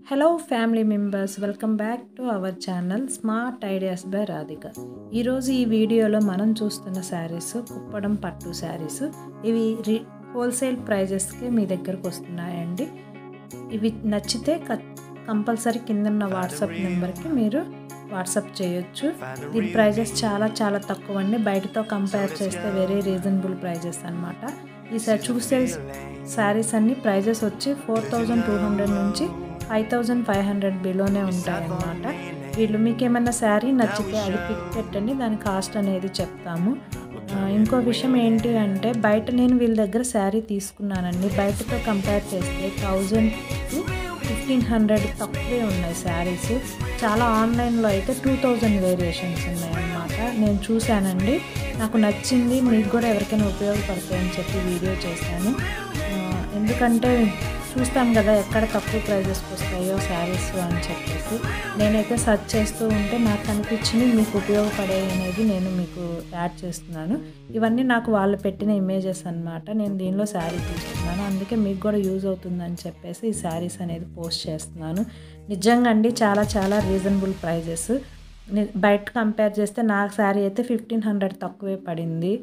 hello family members welcome back to our channel smart ideas by Radhika ఈరోజు ఈ వీడియోలో మనం చూస్తున్న శారీస్ కుప్పడం పట్టు శారీస్ ఇవి రి హోల్సేల్ ప్రైజెస్కి మీ దగ్గరకు వస్తున్నాయండి ఇవి నచ్చితే కంపల్సరీ కింద ఉన్న వాట్సాప్ నెంబర్కి మీరు వాట్సాప్ చేయొచ్చు దీని ప్రైజెస్ చాలా చాలా తక్కువ అండి బయటతో కంపేర్ చేస్తే వెరీ రీజనబుల్ ప్రైజెస్ అనమాట ఈసారి చూసే శారీస్ అన్ని ప్రైజెస్ వచ్చి ఫోర్ థౌజండ్ టూ హండ్రెడ్ నుంచి ఫైవ్ థౌజండ్ ఫైవ్ హండ్రెడ్ బిలోనే ఉంటాయి అన్నమాట వీళ్ళు మీకు ఏమైనా శారీ నచ్చితే అది పిక్ పెట్టండి దాని కాస్ట్ అనేది చెప్తాము ఇంకో విషయం ఏంటి అంటే బయట నేను వీళ్ళ దగ్గర శారీ తీసుకున్నానండి బయటతో కంపేర్ చేస్తే థౌజండ్ టు ఫిఫ్టీన్ హండ్రెడ్ తక్కువే ఉన్నాయి శారీస్ చాలా ఆన్లైన్లో అయితే టూ థౌజండ్ వేరియేషన్స్ ఉన్నాయన్నమాట నేను చూశానండి నాకు నచ్చింది మీకు కూడా ఎవరికైనా ఉపయోగపడతాయని చెప్పి వీడియో చేశాను ఎందుకంటే చూస్తాం కదా ఎక్కడ తక్కువ ప్రైజెస్కి వస్తాయో శారీస్ అని చెప్పేసి నేనైతే సెర్చ్ చేస్తూ ఉంటే నాకు అనిపించింది మీకు ఉపయోగపడే అనేది నేను మీకు యాడ్ చేస్తున్నాను ఇవన్నీ నాకు వాళ్ళు పెట్టిన ఇమేజెస్ అనమాట నేను దీనిలో శారీ తీసుకున్నాను అందుకే మీకు కూడా యూజ్ అవుతుందని చెప్పేసి ఈ శారీస్ అనేది పోస్ట్ చేస్తున్నాను నిజంగా అండి చాలా చాలా రీజనబుల్ ప్రైజెస్ బయట కంపేర్ చేస్తే నాకు శారీ అయితే ఫిఫ్టీన్ హండ్రెడ్ తక్కువే పడింది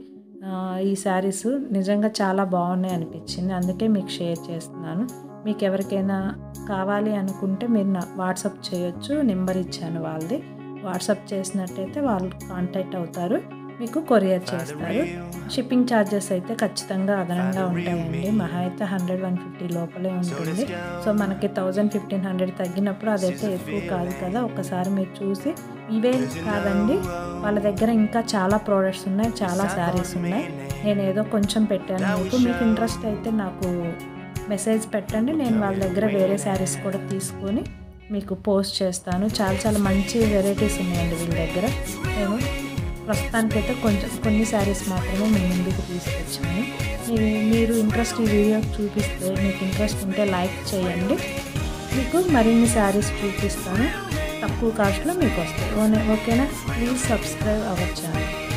ఈ శారీస్ నిజంగా చాలా బాగున్నాయి అనిపించింది అందుకే మీకు షేర్ చేస్తున్నాను మీకు ఎవరికైనా కావాలి అనుకుంటే మీరు నా వాట్సాప్ చేయొచ్చు నెంబర్ ఇచ్చాను వాళ్ళది వాట్సాప్ చేసినట్టయితే వాళ్ళు కాంటాక్ట్ అవుతారు మీకు కొరియర్ చేస్తారు షిప్పింగ్ ఛార్జెస్ అయితే ఖచ్చితంగా అదనంగా ఉంటాయండి మహా అయితే హండ్రెడ్ వన్ ఫిఫ్టీ లోపలే ఉంటుంది సో మనకి థౌజండ్ ఫిఫ్టీన్ హండ్రెడ్ తగ్గినప్పుడు అదైతే ఎక్కువ కాదు కదా ఒకసారి మీరు చూసి ఇవే కాదండి వాళ్ళ దగ్గర ఇంకా చాలా ప్రోడక్ట్స్ ఉన్నాయి చాలా శారీస్ ఉన్నాయి నేను ఏదో కొంచెం పెట్టాను మీకు మీకు ఇంట్రెస్ట్ అయితే నాకు మెసేజ్ పెట్టండి నేను వాళ్ళ దగ్గర వేరే శారీస్ కూడా తీసుకొని మీకు పోస్ట్ చేస్తాను చాలా చాలా మంచి వెరైటీస్ ఉన్నాయండి వీళ్ళ దగ్గర నేను ప్రస్తుతానికైతే కొంచెం కొన్ని శారీస్ మాత్రమే మీ ముందుకు తీసుకొచ్చాను మీరు ఇంట్రెస్ట్ ఈ వీడియో చూపిస్తే మీకు ఇంట్రెస్ట్ ఉంటే లైక్ చేయండి మీకు మరిన్ని శారీస్ చూపిస్తాను తక్కువ కాస్ట్లో మీకు వస్తాయి ఓకేనా ప్లీజ్ సబ్స్క్రైబ్ అవర్ ఛానల్